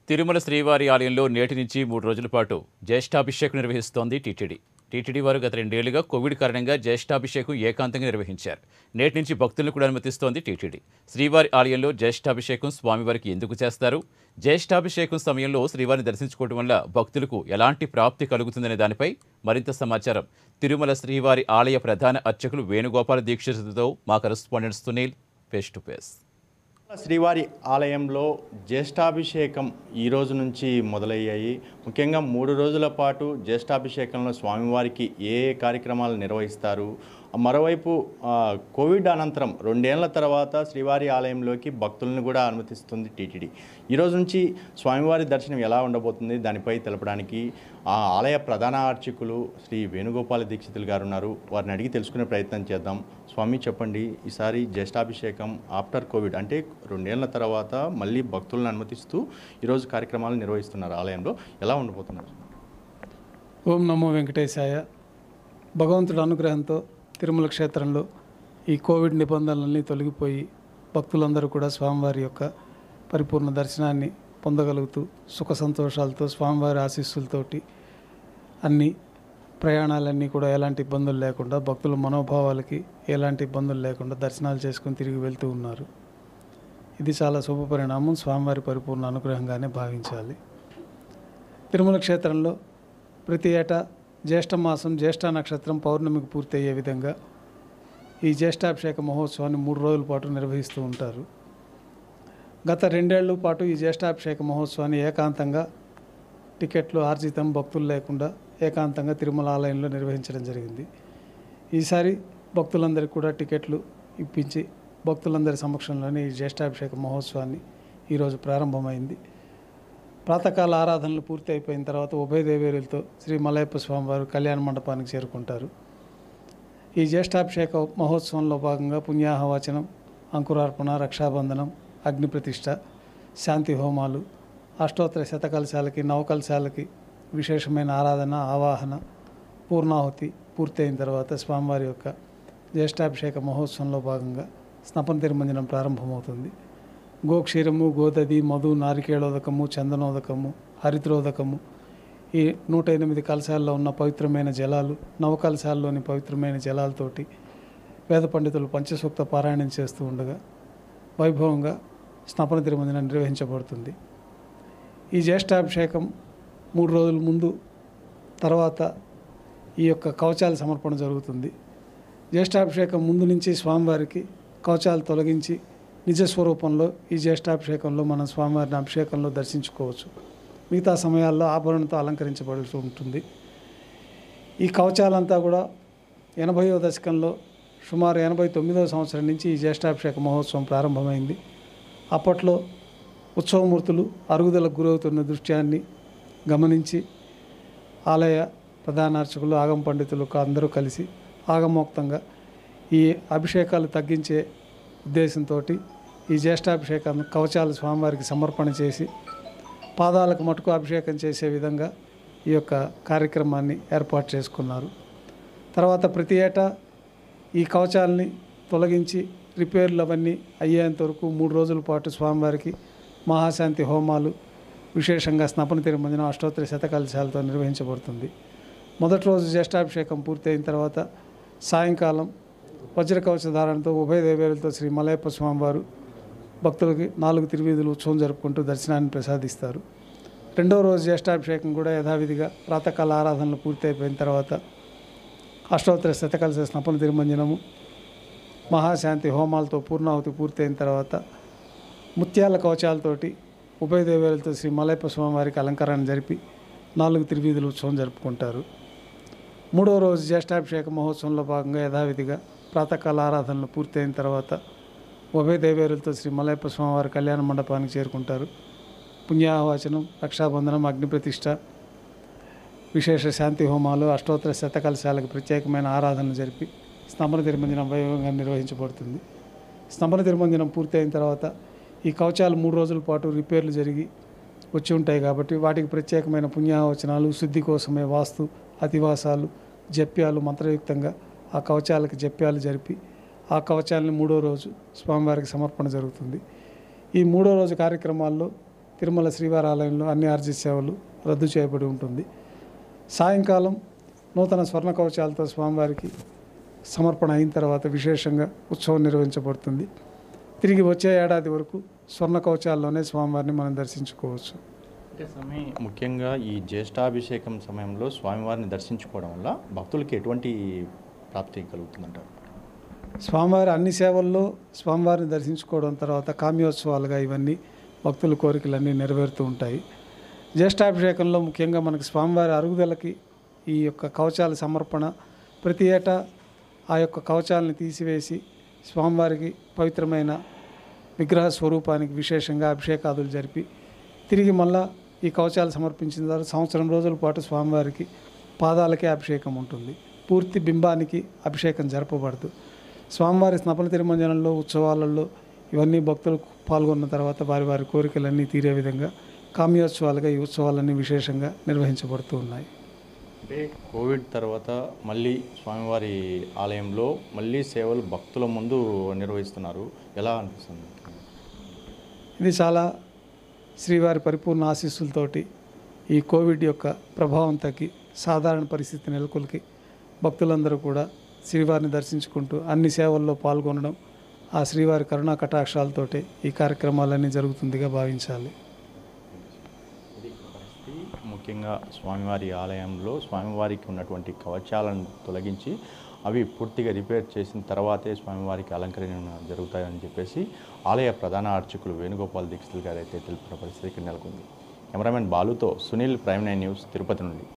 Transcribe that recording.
తిరుమల శ్రీవారి ఆలయంలో నేటి నుంచి మూడు రోజుల పాటు జ్యేష్ఠాభిషేకం నిర్వహిస్తోంది టీటీడీ టీటీడీ వారు గత రెండేళ్లుగా కోవిడ్ కారణంగా జ్యేష్ఠాభిషేకం ఏకాంతంగా నిర్వహించారు నేటి నుంచి భక్తులను కూడా అనుమతిస్తోంది టీటీడీ శ్రీవారి ఆలయంలో జ్యేష్ఠాభిషేకం స్వామివారికి ఎందుకు చేస్తారు జ్యేష్ఠాభిషేకం సమయంలో శ్రీవారిని దర్శించుకోవడం వల్ల భక్తులకు ఎలాంటి ప్రాప్తి కలుగుతుందనే దానిపై మరింత సమాచారం తిరుమల శ్రీవారి ఆలయ ప్రధాన అర్చకులు వేణుగోపాల దీక్షితుతో మా correspondent Sunil face to face శ్రీవారి ఆలయంలో జ్యేష్ఠాభిషేకం ఈ రోజు నుంచి మొదలయ్యాయి ముఖ్యంగా మూడు రోజుల పాటు జ్యేష్ఠాభిషేకంలో స్వామివారికి ఏ ఏ కార్యక్రమాలు నిర్వహిస్తారు మరోవైపు ఆ, కోవిడ్ అనంతరం రెండేళ్ల తర్వాత శ్రీవారి ఆలయంలోకి భక్తులను కూడా అనుమతిస్తుంది టీటీడీ ఈ రోజు నుంచి స్వామివారి దర్శనం ఎలా ఉండబోతుంది దానిపై తెలపడానికి ఆ ఆలయ ప్రధాన అర్చకులు శ్రీ వేణుగోపాల దీక్షితులు గారు ఉన్నారు వారిని అడిగి తెలుసుకునే ప్రయత్నం చేద్దాం స్వామి చెప్పండి ఈసారి జ్యేష్ఠాభిషేకం ఆఫ్టర్ కోవిడ్ అంటే రెండేళ్ల తర్వాత మళ్ళీ భక్తులను అనుమతిస్తూ ఈరోజు కార్యక్రమాలు నిర్వహిస్తున్నారు ఆలయంలో ఎలా ఉండబోతున్నారు ఓం నమో వెంకటేశాయ భగవంతుడి అనుగ్రహంతో తిరుమల క్షేత్రంలో ఈ కోవిడ్ నిబంధనలన్నీ తొలగిపోయి భక్తులందరూ కూడా స్వామివారి యొక్క పరిపూర్ణ దర్శనాన్ని పొందగలుగుతూ సుఖ సంతోషాలతో స్వామివారి ఆశీస్సులతోటి అన్ని ప్రయాణాలన్నీ కూడా ఎలాంటి ఇబ్బందులు లేకుండా భక్తుల మనోభావాలకి ఎలాంటి ఇబ్బందులు లేకుండా దర్శనాలు చేసుకుని తిరిగి వెళ్తూ ఉన్నారు ఇది చాలా శుభ పరిణామం స్వామివారి పరిపూర్ణ అనుగ్రహంగానే భావించాలి తిరుమల క్షేత్రంలో ప్రతి ఏటా జ్యేష్ఠ మాసం జ్యేష్ఠ నక్షత్రం పౌర్ణమికి పూర్తయ్యే విధంగా ఈ జ్యేష్ఠాభిషేక మహోత్సవాన్ని మూడు రోజుల పాటు నిర్వహిస్తూ ఉంటారు గత రెండేళ్ల పాటు ఈ జ్యేష్ఠాభిషేక మహోత్సవాన్ని ఏకాంతంగా టికెట్లు ఆర్జితం భక్తులు లేకుండా ఏకాంతంగా తిరుమల ఆలయంలో నిర్వహించడం జరిగింది ఈసారి భక్తులందరికీ కూడా టికెట్లు ఇప్పించి భక్తులందరి సమక్షంలోనే ఈ జ్యేష్ఠాభిషేక మహోత్సవాన్ని ఈరోజు ప్రారంభమైంది ప్రాతకాల ఆరాధనలు పూర్తి అయిపోయిన తర్వాత ఉభయ దేవేరులతో శ్రీ మలయప్ప స్వామివారు కళ్యాణ మండపానికి చేరుకుంటారు ఈ జ్యేష్ఠాభిషేక మహోత్సవంలో భాగంగా పుణ్యాహవచనం అంకురార్పణ రక్షాబంధనం అగ్ని ప్రతిష్ట శాంతి హోమాలు అష్టోత్తర శతకలశాలకి నవకలశాలకి విశేషమైన ఆరాధన ఆవాహన పూర్ణాహుతి పూర్తయిన తర్వాత స్వామివారి యొక్క జ్యేష్ఠాభిషేక మహోత్సవంలో భాగంగా స్నపన తిరుమంజనం ప్రారంభమవుతుంది గోక్షీరము గోదది మధు నారికేళోదకము చందనోదకము హరిద్రోదకము ఈ నూట ఎనిమిది కలశాల్లో ఉన్న పవిత్రమైన జలాలు నవకలశాల్లోని పవిత్రమైన జలాలతోటి వేద పండితులు పంచసూక్త పారాయణం చేస్తూ ఉండగా వైభవంగా స్నపన తిరుమంజనం నిర్వహించబడుతుంది ఈ జ్యేష్ఠాభిషేకం మూడు రోజుల ముందు తర్వాత ఈ యొక్క కవచాల సమర్పణ జరుగుతుంది జ్యేష్ఠాభిషేకం ముందు నుంచి స్వామివారికి కవచాలు తొలగించి నిజ స్వరూపంలో ఈ జ్యేష్ఠాభిషేకంలో మనం స్వామివారిని అభిషేకంలో దర్శించుకోవచ్చు మిగతా సమయాల్లో ఆభరణతో అలంకరించబడుతూ ఉంటుంది ఈ కవచాలంతా కూడా ఎనభైవ దశకంలో సుమారు ఎనభై తొమ్మిదవ సంవత్సరం నుంచి ఈ జ్యేష్ఠాభిషేక మహోత్సవం ప్రారంభమైంది అప్పట్లో ఉత్సవమూర్తులు అరుగుదలకు గురవుతున్న దృశ్యాన్ని గమనించి ఆలయ ప్రధాన అర్చకులు ఆగమ పండితులు అందరూ కలిసి ఆగమోక్తంగా ఈ అభిషేకాలు తగ్గించే ఉద్దేశంతో ఈ జ్యేష్ఠాభిషేకం కవచాలు స్వామివారికి సమర్పణ చేసి పాదాలకు మటుకు అభిషేకం చేసే విధంగా ఈ యొక్క కార్యక్రమాన్ని ఏర్పాటు చేసుకున్నారు తర్వాత ప్రతి ఏటా ఈ కవచాలని తొలగించి రిపేర్లు అవన్నీ అయ్యేంత వరకు మూడు రోజుల పాటు స్వామివారికి మహాశాంతి హోమాలు విశేషంగా స్నపన తిరుమంజనం అష్టోత్తర శతకలశాలతో నిర్వహించబడుతుంది మొదటి రోజు జ్యేష్ఠాభిషేకం పూర్తయిన తర్వాత సాయంకాలం వజ్రకవచ ధారణతో ఉభయ దేవేరులతో శ్రీ మలయప్ప స్వామివారు భక్తులకి నాలుగు తిరువీధులు ఉత్సవం జరుపుకుంటూ దర్శనాన్ని ప్రసాదిస్తారు రెండవ రోజు జ్యేష్ఠాభిషేకం కూడా యథావిధిగా ప్రాతకాల ఆరాధనలు పూర్తి అయిపోయిన తర్వాత అష్టోత్తర శతకలశ స్నపన తిరుమంజనము మహాశాంతి హోమాలతో పూర్ణాహుతి పూర్తయిన తర్వాత ముత్యాల కవచాలతోటి ఉభయ దేవేరులతో శ్రీ మలయప్ప స్వామివారికి అలంకరణ జరిపి నాలుగు తిరువీధులు ఉత్సవం జరుపుకుంటారు మూడవ రోజు జ్యేష్ఠాభిషేక మహోత్సవంలో భాగంగా యథావిధిగా ప్రాతకాల ఆరాధనలు పూర్తయిన తర్వాత ఉభయ దేవేరులతో శ్రీ మలయప్ప స్వామివారి కళ్యాణ మండపానికి చేరుకుంటారు పుణ్యాహవాచనం రక్షాబంధనం అగ్ని ప్రతిష్ట విశేష శాంతి హోమాలు అష్టోత్తర శతకలశాలకు ప్రత్యేకమైన ఆరాధనలు జరిపి స్తంభన తిరుమంజనం వైభవంగా నిర్వహించబడుతుంది స్తంభన తిరుమంజనం పూర్తయిన తర్వాత ఈ కవచాలు మూడు రోజుల పాటు రిపేర్లు జరిగి వచ్చి ఉంటాయి కాబట్టి వాటికి ప్రత్యేకమైన పుణ్యావచనాలు శుద్ధి కోసమే వాస్తు అతివాసాలు జప్యాలు మంత్రయుక్తంగా ఆ కవచాలకు జప్యాలు జరిపి ఆ కవచాలని మూడో రోజు స్వామివారికి సమర్పణ జరుగుతుంది ఈ మూడో రోజు కార్యక్రమాల్లో తిరుమల శ్రీవారి ఆలయంలో అన్ని ఆర్జీ సేవలు రద్దు చేయబడి ఉంటుంది సాయంకాలం నూతన స్వర్ణ కవచాలతో స్వామివారికి సమర్పణ అయిన తర్వాత విశేషంగా ఉత్సవం నిర్వహించబడుతుంది తిరిగి వచ్చే ఏడాది వరకు స్వర్ణ కవచాల్లోనే స్వామివారిని మనం దర్శించుకోవచ్చు అంటే స్వామి ముఖ్యంగా ఈ జ్యేష్ఠాభిషేకం సమయంలో స్వామివారిని దర్శించుకోవడం వల్ల భక్తులకి ఎటువంటి ప్రాప్తి కలుగుతుందంటారు స్వామివారి అన్ని సేవల్లో స్వామివారిని దర్శించుకోవడం తర్వాత కామ్యోత్సవాలుగా ఇవన్నీ భక్తుల కోరికలన్నీ నెరవేరుతూ ఉంటాయి జ్యేష్ఠాభిషేకంలో ముఖ్యంగా మనకి స్వామివారి అరుగుదలకి ఈ యొక్క కవచాల సమర్పణ ప్రతి ఏటా ఆ యొక్క కవచాలని తీసివేసి స్వామివారికి పవిత్రమైన విగ్రహ స్వరూపానికి విశేషంగా అభిషేకాదులు జరిపి తిరిగి మళ్ళా ఈ కవచాలు సమర్పించిన తర్వాత సంవత్సరం రోజుల పాటు స్వామివారికి పాదాలకే అభిషేకం ఉంటుంది పూర్తి బింబానికి అభిషేకం జరపబడదు స్వామివారి స్నపన తిరుమంజనంలో ఉత్సవాలలో ఇవన్నీ భక్తులు పాల్గొన్న తర్వాత వారి వారి కోరికలన్నీ తీరే విధంగా కామ్యోత్సవాలుగా ఈ ఉత్సవాలన్నీ విశేషంగా నిర్వహించబడుతూ ఉన్నాయి అంటే కోవిడ్ తర్వాత మళ్ళీ స్వామివారి ఆలయంలో మళ్ళీ సేవలు భక్తుల ముందు నిర్వహిస్తున్నారు ఎలా అనిపిస్తుంది ఇది చాలా శ్రీవారి పరిపూర్ణ ఆశీస్సులతోటి ఈ కోవిడ్ యొక్క ప్రభావం తగ్గి సాధారణ పరిస్థితి నెలకొల్కి భక్తులందరూ కూడా శ్రీవారిని దర్శించుకుంటూ అన్ని సేవల్లో పాల్గొనడం ఆ శ్రీవారి కరుణా కటాక్షాలతోటే ఈ కార్యక్రమాలన్నీ జరుగుతుందిగా భావించాలి ఇది పరిస్థితి ముఖ్యంగా స్వామివారి ఆలయంలో స్వామివారికి ఉన్నటువంటి కవచాలను తొలగించి అవి పూర్తిగా రిపేర్ చేసిన తర్వాతే స్వామివారికి అలంకరణ జరుగుతాయని చెప్పేసి ఆలయ ప్రధాన అర్చకులు వేణుగోపాల్ దీక్షితులు గారు అయితే తెలిపిన పరిస్థితి ఇక్కడ నెలకొంది కెమెరామెన్ బాలుతో Sunil prime nine news Tirupati నుండి